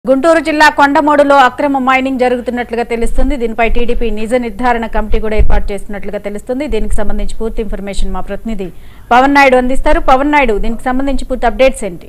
గుంటూరు జిల్లా కొండమూడులో అక్రమ మైనింగ్ జరుగుతున్నట్లుగా తెలుస్తుంది దీనిపై టీడీపీ నిజ నిర్ధారణ కమిటీ కూడా ఏర్పాటు చేస్తున్నట్లుగా తెలుస్తుంది దీనికి సంబంధించి పూర్తి ఇన్ఫర్మేషన్ మా ప్రతినిధి పవన్ నాయుడు అందిస్తారు పవన్ నాయుడు దీనికి సంబంధించి పూర్తి అప్డేట్స్ ఏంటి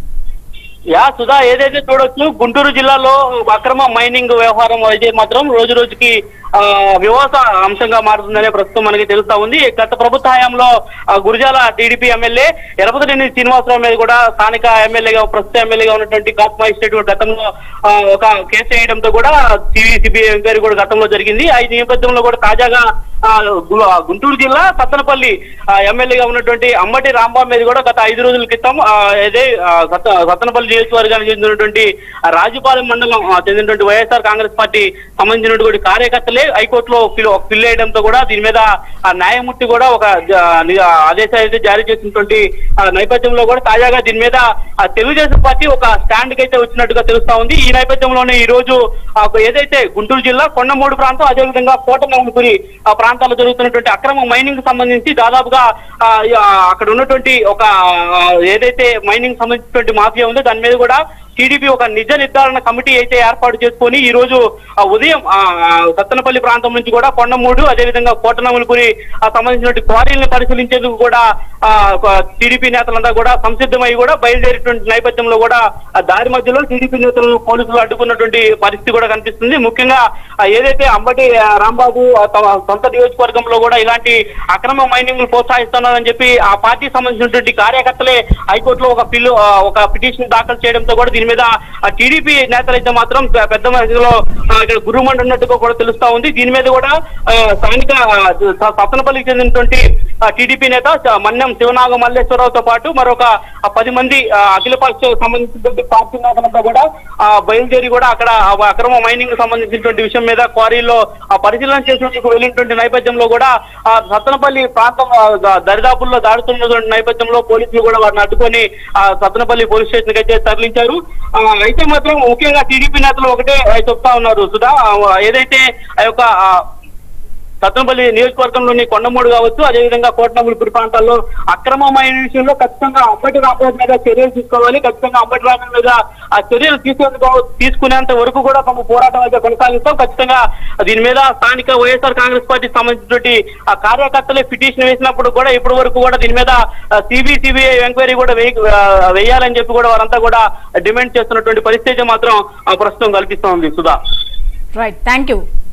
యా సుధా ఏదైతే చూడొచ్చు గుంటూరు జిల్లాలో అక్రమ మైనింగ్ వ్యవహారం అయితే మాత్రం రోజు రోజుకి ఆ, వివాద అంశంగా మారుతుందనే ప్రస్తుతం మనకి తెలుస్తా ఉంది గత ప్రభుత్వ హయాంలో ఆ, గురిజాల టీడీపీ ఎమ్మెల్యే ఎరపతినేని శ్రీనివాసరావు మీద కూడా స్థానిక ఎమ్మెల్యేగా ప్రస్తుత ఎమ్మెల్యేగా ఉన్నటువంటి కాప్ మజిస్ట్రేట్ గతంలో ఆ, ఒక కేసు వేయడంతో కూడా సిబిఐ ఎంక్వైరీ కూడా గతంలో జరిగింది ఆ ఈ నేపథ్యంలో కూడా తాజాగా ఆ, గు- ఆ, గుంటూరు జిల్లా సత్తనపల్లి ఆ, ఎమ్మెల్యేగా ఉన్నటువంటి అమ్మటి రాంబాబు మీద కూడా గత ఐదు రోజుల క్రితం ఆ, ఇదే ఆ, సత్త- సత్తనపల్లి నియోజకవర్గానికి చెందినటువంటి ఆ, రాజుపాలెం మండలం ఆ, చెందినటువంటి వైఎస్ఆర్ కాంగ్రెస్ పార్టీ సంబంధించినటువంటి కార్యకర్తలే హైకోర్టులో పిల్ పిల్ వేయడంతో కూడా దీని మీద ఆ న్యాయమూర్తి కూడా ఒక జ- ని- ఆ, ఆదేశాలు అయితే జారీ చేసినటువంటి ఆ, నేపథ్యంలో కూడా తాజాగా దీని మీద ఆ, తెలుగుదేశం పార్టీ ఒక స్టాండ్ కి అయితే వచ్చినట్టుగా తెలుస్తా ఉంది ఈ నేపథ్యంలోనే ఈ రోజు ఆ, ఏదైతే గుంటూరు జిల్లా కొండమూడు ప్రాంతం అదేవిధంగా కోటనమ్మపురి ఆ ప్రాంతాల్లో జరుగుతున్నటువంటి అక్రమ మైనింగ్ సంబంధించి దాదాపుగా ఆ, ఆ, అక్కడ ఉన్నటువంటి ఒక ఆ, ఏదైతే మైనింగ్ సంబంధించినటువంటి మాఫియా ఉందో దాని మీద కూడా టీడీపీ ఒక నిజ నిర్ధారణ కమిటీ అయితే ఏర్పాటు చేసుకొని ఈ రోజు ఆ, ఉదయం ఆ, ఆ, సత్తనపల్లి ప్రాంతం నుంచి కూడా కొండమూడు అదేవిధంగా కోటనములపురి సంబంధించినటువంటి క్వారీలను పరిశీలించేందుకు కూడా ఆ, ఒక టీడీపీ నేతలంతా కూడా సంసిద్ధమై కూడా బయలుదేరేటువంటి నేపథ్యంలో కూడా ఆ దారి మధ్యలో టీడీపీ నేతలను పోలీసులు అడ్డుకున్నటువంటి పరిస్థితి కూడా కనిపిస్తుంది ముఖ్యంగా ఆ, ఏదైతే అంబటి ఆ, రాంబాబు ఆ, తమ సొంత నియోజకవర్గంలో కూడా ఇలాంటి అక్రమ మైనింగ్ ప్రోత్సహిస్తున్నారని చెప్పి ఆ పార్టీ సంబంధించినటువంటి కార్యకర్తలే హైకోర్టులో ఒక పిల్లు ఆ, ఒక పిటిషన్ దాఖలు చేయడంతో కూడా దీని మీద ఆ టీడీపీ నేతలైతే మాత్రం పె- పెద్ద మధ్యలో ఇక్కడ గురుమండ ఉన్నట్టుగా కూడా తెలుస్తా ఉంది దీని మీద కూడా ఆ, స్థానిక ఆ, స- సత్తనపల్లికి చెందినటువంటి టీడీపీ నేత చ- మన్యం శివనాగ మల్లేశ్వరరావుతో పాటు మరొక ఆ, పది మంది ఆ, అఖిల పక్ష సంబంధించినటువంటి పార్టీ నేతలంతా కూడా ఆ, బయలుదేరి కూడా అక్కడ ఆ అక్రమ మైనింగ్ సంబంధించినటువంటి విషయం మీద క్వారీలో ఆ పరిశీలన చేసినందుకు వెళ్ళినటువంటి నేపథ్యంలో కూడా ఆ సత్తనపల్లి ప్రాంతం ఆ, ద- దరిదాపుల్లో దాడుతున్నటువంటి నేపథ్యంలో పోలీసులు కూడా వారిని అడ్డుకొని ఆ సత్తనపల్లి పోలీస్ స్టేషన్ కి అయితే తరలించారు ఆ, అయితే మాత్రం ముఖ్యంగా టీడీపీ నేతలు ఒకటే ఆ, చెప్తా ఉన్నారు సుధా ఆ, ఏదైతే ఆ యొక్క ఆ, సత్తనపల్లి నియోజకవర్గంలోని కొండమూడు కావచ్చు అదేవిధంగా కోటనములపురి ప్రాంతాల్లో అక్రమమైన విషయంలో ఖచ్చితంగా అంబటి రామరాజు మీద చర్యలు తీసుకోవాలి ఖచ్చితంగా అంబటి రామరాజు మీద ఆ చర్యలు తీసుకునేందుకు తీసుకునేంత వరకు కూడా తమ పోరాటం అయితే కొనసాగిస్తాం ఖచ్చితంగా దీని మీద స్థానిక వైఎస్ఆర్ కాంగ్రెస్ పార్టీ సంబంధించినటువంటి ఆ కార్యకర్తలే పిటిషన్ వేసినప్పుడు కూడా ఇప్పటి వరకు కూడా దీని మీద సిబి సిబిఐ ఎంక్వైరీ కూడా వేయ- ఆ, వేయాలని చెప్పి కూడా వారంతా కూడా డిమాండ్ చేస్తున్నటువంటి పరిస్థితి అయితే మాత్రం ఆ, ప్రస్తుతం కల్పిస్తోంది సుధా రైట్ థ్యాంక్ యూ